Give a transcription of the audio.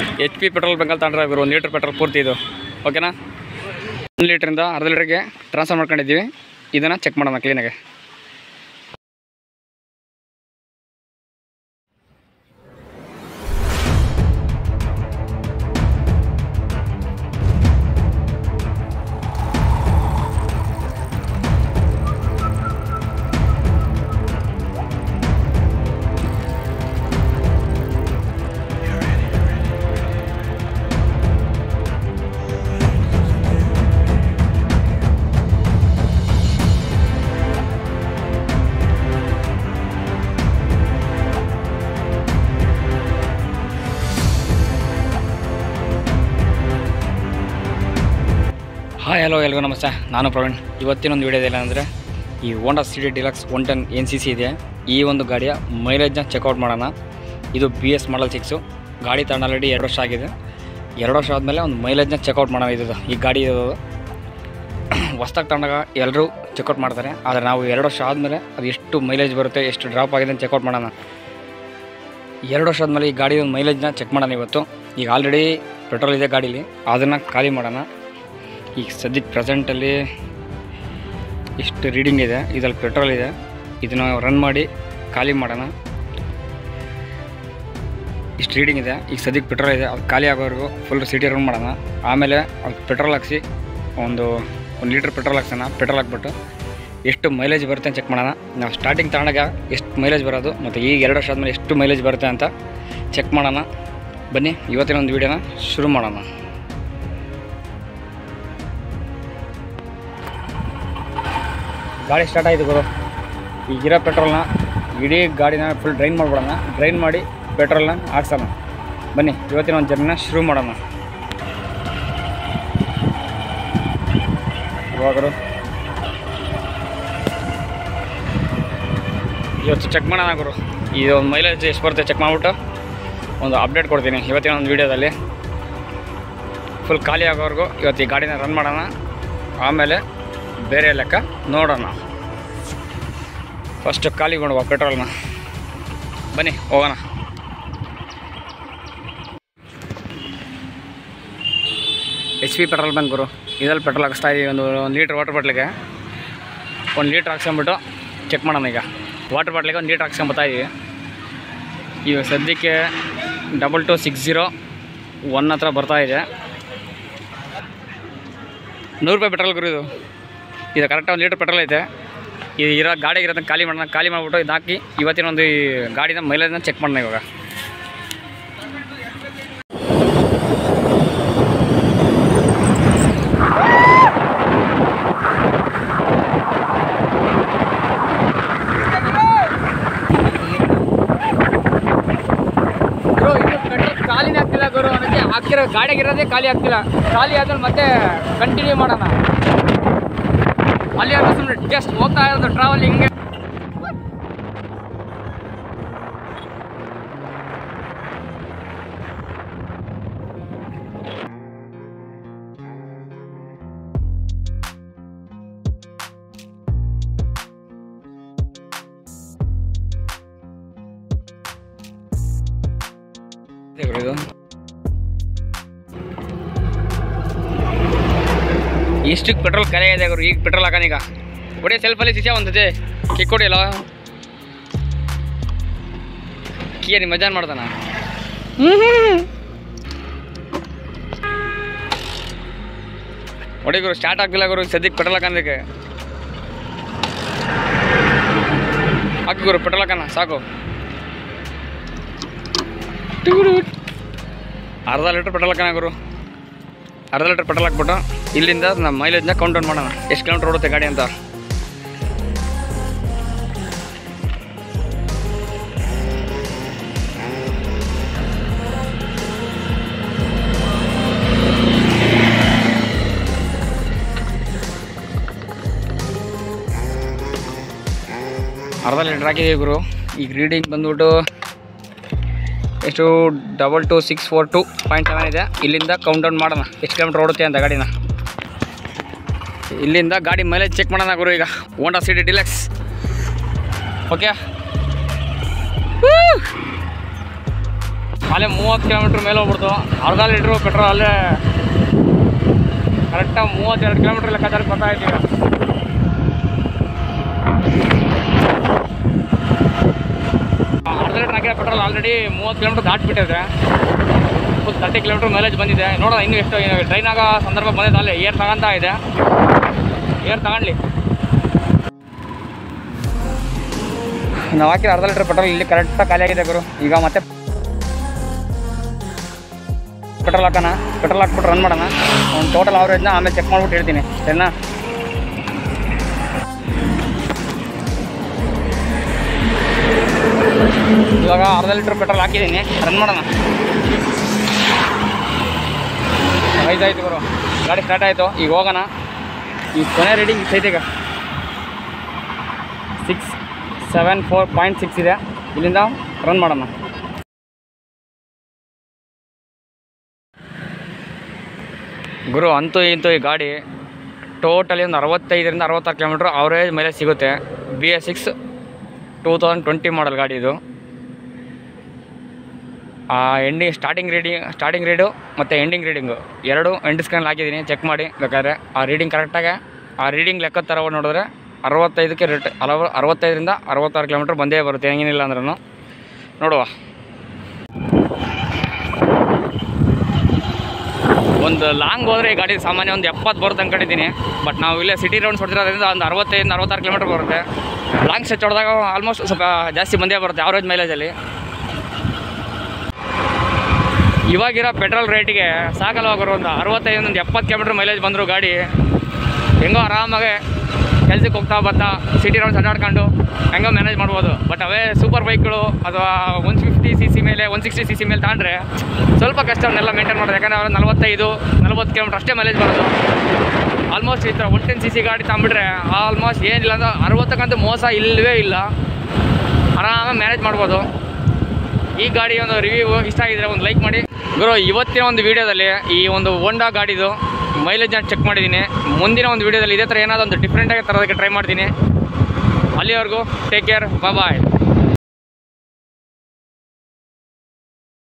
H P petrol ಬಂಕಲ್ಲಿ ತಗೊಂಡ್ರೆ ಗುರು ಒಂದು litre petrol ಪೂರ್ತಿ ಇದು ಓಕೆನಾ ಒಂದು ಲೀಟ್ರಿಂದ ಅರ್ಧ ಲೀಟ್ರಿಗೆ ಟ್ರಾನ್ಸ್ಫರ್ ಮಾಡ್ಕೊಂಡಿದ್ದೀವಿ ಇದನ್ನು ಚೆಕ್ ಮಾಡೋಣ ಕ್ಲೀನಾಗೆ ಹಾಯ್ ಹಲೋ ಎಲ್ರಿಗೂ ನಮಸ್ತೆ ನಾನು ಪ್ರವೀಣ್ ಇವತ್ತಿನೊಂದು ವಿಡಿಯೋದಲ್ಲಿ ಅಂದರೆ ಈ Honda City deluxe one ten ಎನ್ ಸಿ ಸಿ ಇದೆ ಈ ಒಂದು ಗಾಡಿಯ ಮೈಲೇಜ್ನ ಚೆಕ್ಔಟ್ ಮಾಡೋಣ ಇದು ಬಿ ಎಸ್ ಮಾಡಲ್ ಸಿಕ್ಸು ಗಾಡಿ ತಗೊಂಡು ಆಲ್ರೆಡಿ ಎರಡು ವರ್ಷ ಆಗಿದೆ ಎರಡು ವರ್ಷ ಆದಮೇಲೆ ಒಂದು ಮೈಲೇಜ್ನ ಚೆಕ್ಔಟ್ ಮಾಡೋಣ ಇದು ಈ ಗಾಡಿ ಇರೋದು ಹೊಸ್ದಾಗಿ ತಗೊಂಡಾಗ ಎಲ್ಲರೂ ಚೆಕ್ಔಟ್ ಮಾಡ್ತಾರೆ ಆದರೆ ನಾವು ಎರಡು ವರ್ಷ ಆದಮೇಲೆ ಅದು ಎಷ್ಟು ಮೈಲೇಜ್ ಬರುತ್ತೆ ಎಷ್ಟು ಡ್ರಾಪ್ ಆಗಿದೆ ಅಂತ ಚೆಕ್ಔಟ್ ಮಾಡೋಣ ಎರಡು ವರ್ಷ ಆದಮೇಲೆ ಈ ಗಾಡಿ ಒಂದು ಮೈಲೇಜ್ನ ಚೆಕ್ ಮಾಡೋಣ ಇವತ್ತು ಈಗ ಆಲ್ರೆಡಿ ಪೆಟ್ರೋಲ್ ಇದೆ ಗಾಡೀಲಿ ಅದನ್ನು ಖಾಲಿ ಮಾಡೋಣ ಈಗ ಸದ್ಯಕ್ಕೆ ಪ್ರೆಸೆಂಟಲ್ಲಿ ಇಷ್ಟು ರೀಡಿಂಗ್ ಇದೆ ಇದ್ರಲ್ಲಿ ಪೆಟ್ರೋಲ್ ಇದೆ ಇದನ್ನು ರನ್ ಮಾಡಿ ಖಾಲಿ ಮಾಡೋಣ ಇಷ್ಟು ರೀಡಿಂಗ್ ಇದೆ ಈಗ ಸದ್ಯಕ್ಕೆ ಪೆಟ್ರೋಲ್ ಇದೆ ಅದು ಖಾಲಿ ಆಗೋವರೆಗೂ ಫುಲ್ ಸಿಟಿ ರನ್ ಮಾಡೋಣ ಆಮೇಲೆ ಅದು ಪೆಟ್ರೋಲ್ ಹಾಕ್ಸಿ ಒಂದು ಒಂದು ಲೀಟ್ರ್ ಪೆಟ್ರೋಲ್ ಹಾಕ್ಸೋಣ ಪೆಟ್ರೋಲ್ ಹಾಕ್ಬಿಟ್ಟು ಎಷ್ಟು ಮೈಲೇಜ್ ಬರುತ್ತೆ ಅಂತ ಚೆಕ್ ಮಾಡೋಣ ನಾವು ಸ್ಟಾರ್ಟಿಂಗ್ ತಗೊಂಡಾಗ ಎಷ್ಟು ಮೈಲೇಜ್ ಬರೋದು ಮತ್ತು ಈಗ ಎರಡು ವರ್ಷ ಆದಮೇಲೆ ಎಷ್ಟು ಮೈಲೇಜ್ ಬರುತ್ತೆ ಅಂತ ಚೆಕ್ ಮಾಡೋಣ ಬನ್ನಿ ಇವತ್ತಿನ ಒಂದು ವೀಡಿಯೋನ ಶುರು ಮಾಡೋಣ ಗಾಡಿ ಸ್ಟಾರ್ಟ್ ಆಯಿತು ಗುರು ಈಗಿರೋ ಪೆಟ್ರೋಲ್ನ ಇಡೀ ಗಾಡಿನ ಫುಲ್ ಡ್ರೈನ್ ಮಾಡ್ಬಿಡೋಣ ಡ್ರೈನ್ ಮಾಡಿ ಪೆಟ್ರೋಲ್ನ ಹಾಕ್ಸೋಣ ಬನ್ನಿ ಇವತ್ತಿನ ಒಂದು ಜರ್ನಿನ ಶುರು ಮಾಡೋಣ ಇವಾಗರು ಇವತ್ತು ಚೆಕ್ ಮಾಡೋಣ ಗುರು ಇದು ಒಂದು ಮೈಲೇಜ್ ಎಷ್ಟು ಬರುತ್ತೆ ಚೆಕ್ ಮಾಡಿಬಿಟ್ಟು ಒಂದು ಅಪ್ಡೇಟ್ ಕೊಡ್ತೀನಿ ಇವತ್ತಿನ ಒಂದು ವೀಡಿಯೋದಲ್ಲಿ ಫುಲ್ ಖಾಲಿ ಆಗೋವರೆಗೂ ಇವತ್ತು ಈ ಗಾಡಿನ ರನ್ ಮಾಡೋಣ ಆಮೇಲೆ ಬೇರೆ ಲೆಕ್ಕ ನೋಡೋಣ ಫಸ್ಟ್ ಖಾಲಿ ಮಾಡುವ ಪೆಟ್ರೋಲ್ನ ಬನ್ನಿ ಹೋಗೋಣ ಎಚ್ ಪಿ ಪೆಟ್ರೋಲ್ ಬಂಕ್ ಗುರು ಇದ್ರಲ್ಲಿ ಪೆಟ್ರೋಲ್ ಹಾಕಿಸ್ತಾ ಇದೀವಿ ಒಂದು ಒಂದು ಲೀಟ್ರ್ ವಾಟರ್ ಬಾಟ್ಲಿಗೆ ಒಂದು ಲೀಟ್ರ್ ಹಾಕ್ಸ್ಕೊಂಬಿಟ್ಟು ಚೆಕ್ ಮಾಡೋಣ ಈಗ ವಾಟರ್ ಬಾಟ್ಲಿಗೆ ಒಂದು ಲೀಟ್ರ್ ಹಾಕ್ಸ್ಕೊಂಬತ್ತಾ ಇದೀವಿ ಈಗ ಸದ್ಯಕ್ಕೆ double two six zero one ಹತ್ರ ಬರ್ತಾ ಇದೆ ನೂರು ರೂಪಾಯಿ ಪೆಟ್ರೋಲ್ ಗುರು ಇದು ಇದು ಕರೆಕ್ಟಾಗಿ ಒಂದು ಲೀಟ್ರ್ ಪೆಟ್ರೋಲ್ ಐತೆ ಇದು ಇರೋ ಗಾಡಿ ಇರೋದನ್ನ ಖಾಲಿ ಮಾಡೋಣ ಖಾಲಿ ಮಾಡಿಬಿಟ್ಟು ಇದು ಹಾಕಿ ಇವತ್ತಿನ ಒಂದು ಈ ಗಾಡಿನ ಮೈಲೇಜ್ನ ಚೆಕ್ ಮಾಡೋಣ ಇವಾಗ ಗುರು ಇದು ಪೆಟ್ರೋಲ್ ಖಾಲಿನೇ ಆಗ್ತಿಲ್ಲ ಗುರು ಅದಕ್ಕೆ ಹಾಕಿರೋ ಗಾಡಿಗಿರೋದೇ ಖಾಲಿ ಆಗ್ತಿಲ್ಲ ಖಾಲಿ ಆದ್ಮೇಲೆ ಮತ್ತೆ ಕಂಟಿನ್ಯೂ ಮಾಡೋಣ ಅಲ್ಲಿ ಸುಮ್ಮನೆ ಜಸ್ಟ್ ಹೋಗ್ತಾ ಇರೋದು ಟ್ರಾವೆಲ್ ಹಿಂಗೆ ಇದೆ ಗುರು ಇದು ಇಷ್ಟಕ್ಕೆ ಪೆಟ್ರೋಲ್ ಖಾಲಿ ಇದೆ ಗುರು ಈಗ ಪೆಟ್ರೋಲ್ ಹಾಕೋಣ ಈಗ ಹೊಡಿ ಸೆಲ್ಫಲ್ಲಿ ಸಿಚ ಒಂದಿದೆ ಕಿಕ್ ಹೊಡಿಯಲ್ಲ ಕಿಯರಿ ಮಜಾನ್ ಮಾಡ್ತಾನ ಹೊಡಿ ಗುರು ಸ್ಟಾರ್ಟ್ ಆಗ್ತಿಲ್ಲ ಗುರು ಸದ್ಯಕ್ಕೆ ಪೆಟ್ರೋಲ್ ಹಾಕೋದಕ್ಕೆ ಹಾಕಿ ಗುರು ಪೆಟ್ರೋಲ್ ಹಾಕೋಣ ಸಾಕು ಅರ್ಧ ಲೀಟ್ರ್ ಪೆಟ್ರೋಲ್ ಹಾಕೋಣ ಗುರು ಅರ್ಧ ಲೀಟ್ರ್ ಪೆಟ್ರೋಲ್ ಹಾಕ್ಬಿಟ್ಟು ಇಲ್ಲಿಂದ ನಮ್ಮ ಮೈಲೇಜ್ನ ಕೌಂಟ್ ಡೌನ್ ಮಾಡೋಣ ಎಷ್ಟು ಕಿಲೋಮೀಟ್ರ್ ಓಡುತ್ತೆ ಗಾಡಿ ಅಂತ ಅರ್ಧ ಲೀಟ್ರ್ ಹಾಕಿದ್ದೀವಿ ಗುರು ಈಗ ರೀಡಿಂಗ್ ಬಂದ್ಬಿಟ್ಟು ಎಷ್ಟು double two six four two point seven ಇದೆ ಇಲ್ಲಿಂದ ಕೌಂಟ್ ಡೌನ್ ಮಾಡೋಣ ಎಷ್ಟು ಕಿಲೋಮೀಟ್ರ್ ಓಡುತ್ತೆ ಅಂತ ಗಾಡಿನ ಇಲ್ಲಿಂದ ಗಾಡಿ ಮೈಲೇಜ್ ಚೆಕ್ ಮಾಡೋಣ ಗುರು ಈಗ ಹೋಂಡಾ ಸಿಟಿ ಡಿಲೆಕ್ಸ್ ಓಕೆ ಅಲ್ಲೇ ಮೂವತ್ತು ಕಿಲೋಮೀಟ್ರ್ ಮೇಲೆ ಹೋಗ್ಬಿಡ್ತು ಅರ್ಧ ಲೀಟ್ರು ಪೆಟ್ರೋಲ್ ಅಲ್ಲೇ ಕರೆಕ್ಟಾಗಿ ಮೂವತ್ತೆರಡು ಕಿಲೋಮೀಟ್ರ್ ಲೆಕ್ಕಾಚಾರ ಬರ್ತಾ ಇದ್ದೀವಿ ಅರ್ಧ ಲೀಟ್ರ್ ಹಾಕಿರೋ ಪೆಟ್ರೋಲ್ ಆಲ್ರೆಡಿ ಮೂವತ್ತು ಕಿಲೋಮೀಟ್ರ್ ದಾಟ್ಬಿಟ್ಟಿದೆ ಫುಲ್ ತರ್ಟಿ ಕಿಲೋಮೀಟ್ರ್ ಮೈಲೇಜ್ ಬಂದಿದೆ ನೋಡೋಣ ಇನ್ನೂ ಎಷ್ಟು ಟ್ರೈನ್ ಆಗೋ ಸಂದರ್ಭ ಬಂದಿದೆ ಅಲ್ಲೇ ಏರ್ ತಗೊಂತ ಇದೆ ಏರ್ ತಗೊಂಡ್ಲಿ ನಾವು ಹಾಕಿರೋ ಅರ್ಧ ಲೀಟ್ರ್ ಪೆಟ್ರೋಲ್ ಇಲ್ಲಿ ಕರೆಕ್ಟಾಗಿ ಖಾಲಿ ಆಗಿದೆ ಗುರು ಈಗ ಮತ್ತೆ ಪೆಟ್ರೋಲ್ ಹಾಕೋಣ ಪೆಟ್ರೋಲ್ ಹಾಕ್ಬಿಟ್ಟು ರನ್ ಮಾಡೋಣ ಒಂದು ಟೋಟಲ್ ಅವರೇಜ್ನ ಆಮೇಲೆ ಚೆಕ್ ಮಾಡ್ಬಿಟ್ಟು ಹೇಳ್ತೀನಿ ಸರಿನಾ ಇವಾಗ ಅರ್ಧ ಲೀಟ್ರ್ ಪೆಟ್ರೋಲ್ ಹಾಕಿದ್ದೀನಿ ರನ್ ಮಾಡೋಣ ಐದಾಯ್ತು ಗುರು ಗಾಡಿ ಸ್ಟಾರ್ಟ್ ಆಯಿತು ಈಗ ಹೋಗೋಣ ಈ ಕೊನೆ ರೀಡಿಂಗ್ ಇಷ್ಟೈತೆ ಈಗ six seven four point six ಇದೆ ಇಲ್ಲಿಂದ ರನ್ ಮಾಡೋಣ ಗುರು ಅಂತೂ ಇಂತೂ ಈ ಗಾಡಿ ಟೋಟಲಿ ಒಂದು ಅರವತ್ತೈದರಿಂದ ಅರವತ್ತಾರು ಕಿಲೋಮೀಟ್ರ್ ಅವರೇಜ್ ಮೇಲೆ ಸಿಗುತ್ತೆ B S six two thousand twenty model ಗಾಡಿ ಇದು ಆ ending starting reading starting read ಮತ್ತು ಎಂಡಿಂಗ್ ರೀಡಿಂಗು ಎರಡು ಎಂಡ್ ಸ್ಕ್ಯಾನ್ ಹಾಕಿದ್ದೀನಿ ಚೆಕ್ ಮಾಡಿ ಬೇಕಾದ್ರೆ ಆ ರೀಡಿಂಗ್ ಕರೆಕ್ಟಾಗಿ ಆ ರೀಡಿಂಗ್ ಲೆಕ್ಕದ ಥರ ನೋಡಿದ್ರೆ ಅರವತ್ತೈದಕ್ಕೆ ರೇಟ್ ಅರವ ಅರವತ್ತೈದರಿಂದ ಅರವತ್ತಾರು ಕಿಲೋಮೀಟ್ರ್ ಬಂದೇ ಬರುತ್ತೆ ಹೆಂಗೇನಿಲ್ಲ ಅಂದ್ರೂ ನೋಡುವ ಒಂದು ಲಾಂಗ್ ಹೋದರೆ ಈ ಗಾಡಿ ಸಾಮಾನ್ಯ ಒಂದು ಎಪ್ಪತ್ತು ಬರುತ್ತೆ ಅನ್ಕೊಂಡಿದ್ದೀನಿ ಬಟ್ ನಾವು ಇಲ್ಲೇ ಸಿಟಿ ರೌಂಡ್ಸ್ ಹೊಡೆದಿರೋದ್ರಿಂದ ಒಂದು ಅರವತ್ತೈದು ಅರವತ್ತಾರು ಕಿಲೋಮೀಟ್ರ್ ಬರುತ್ತೆ ಲಾಂಗ್ ಸ್ಟ್ರೆಚ್ ಹೊಡೆದಾಗ ಆಲ್ಮೋಸ್ಟ್ ಸ್ವಲ್ಪ ಜಾಸ್ತಿ ಬಂದೇ ಬರುತ್ತೆ ಆವ್ರೇಜ್ ಮೈಲೇಜಲ್ಲಿ ಇವಾಗಿರೋ ಪೆಟ್ರೋಲ್ ರೇಟಿಗೆ ಸಾಕಲ್ವ ಗುರು ಒಂದು ಅರವತ್ತೈದು ಒಂದು ಎಪ್ಪತ್ತು ಕಿಲೋಮೀಟ್ರ್ ಮೈಲೇಜ್ ಬಂದರು ಗಾಡಿ ಹೆಂಗೋ ಆರಾಮಾಗೆ ಕೆಲ್ಸಕ್ಕೆ ಹೋಗ್ತಾ ಬರ್ತಾ ಸಿಟಿ ರೌಂಡ್ಸ್ ಅಡ್ಡಾಡ್ಕೊಂಡು ಹೆಂಗೋ ಮ್ಯಾನೇಜ್ ಮಾಡ್ಬೋದು ಬಟ್ ಅವೇ ಸೂಪರ್ ಬೈಕ್ಗಳು ಅಥವಾ ಒನ್ ಫಿಫ್ಟಿ ಸಿ ಸಿ ಮೇಲೆ ಒನ್ ಸಿಕ್ಸ್ಟಿ ಸಿ ಸಿ ಮೇಲೆ ತಗೊಂಡ್ರೆ ಸ್ವಲ್ಪ ಕಷ್ಟ ಅವನ್ನೆಲ್ಲ ಮೇಂಟೈನ್ ಮಾಡೋದು ಯಾಕಂದರೆ ಅವ್ರು ನಲವತ್ತೈದು ನಲವತ್ತು ಕಿಲೋಮೀಟ್ರ್ ಅಷ್ಟೇ ಮೈಲೇಜ್ ಬರೋದು ಆಲ್ಮೋಸ್ಟ್ ಈ ಥರ ಒನ್ ಟೆನ್ ಸಿ ಸಿ ಗಾಡಿ ತಗೊಂಬಿಟ್ರೆ ಆಲ್ಮೋಸ್ಟ್ ಏನಿಲ್ಲ ಅಂದ್ರೆ ಅರವತ್ತಕ್ಕಂತೂ ಮೋಸ ಇಲ್ಲವೇ ಇಲ್ಲ ಆರಾಮಾಗಿ ಮ್ಯಾನೇಜ್ ಮಾಡ್ಬೋದು ಈ ಗಾಡಿ ಒಂದು ರಿವ್ಯೂ ಇಷ್ಟ ಆಗಿದ್ರೆ ಒಂದು ಲೈಕ್ ಮಾಡಿ ಗುರು ಇವತ್ತಿನ ಒಂದು ವೀಡಿಯೋದಲ್ಲಿ ಈ ಒಂದು ಹೋಂಡಾ ಗಾಡಿದು ಮೈಲೇಜ್ನ ಚೆಕ್ ಮಾಡಿದ್ದೀನಿ ಮುಂದಿನ ಒಂದು ವೀಡಿಯೋದಲ್ಲಿ ಇದೇ ಥರ ಏನಾದರೂ ಒಂದು ಡಿಫ್ರೆಂಟಾಗಿ ತರೋದಕ್ಕೆ ಟ್ರೈ ಮಾಡ್ತೀನಿ ಅಲ್ಲಿವರೆಗೂ ಟೇಕ್ ಕೇರ್ ಬಾಯ್